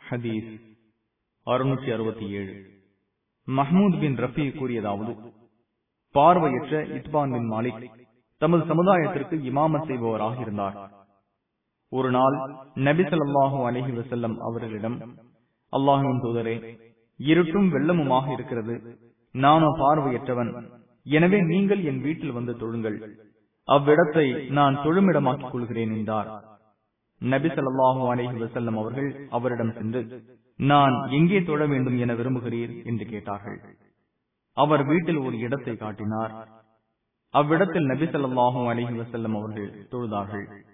ஹதீஸ் அறுநூற்றி அறுபத்தி ஏழு மஹமூத் பின் ரஃபி கூறியதாவது பார்வையற்ற இத்பான் பின் மாலிக் தமது சமுதாயத்திற்கு இமாமத் செய்பவராக இருந்தார் ஒரு நாள் நபி ஸல்லல்லாஹு அலைஹி வஸல்லம் அவர்களிடம் அல்லாஹுவின் தூதரே இருட்டும் வெள்ளமுமாக இருக்கிறது நானோ பார்வையற்றவன் எனவே நீங்கள் என் வீட்டில் வந்து தொழுங்கள் அவ்விடத்தை நான் தொழுமிடமாக்கிக் கொள்கிறேன் என்றார் நபி ஸல்லல்லாஹு அலைஹி வஸல்லம் அவர்கள் அவரிடம் சென்று நான் எங்கே தொழ வேண்டும் என விரும்புகிறீர் என்று கேட்டார்கள் அவர் வீட்டில் ஒரு இடத்தை காட்டினார் அவ்விடத்தில் நபி ஸல்லல்லாஹு அலைஹி வஸல்லம் அவர்கள் தொழுதார்கள்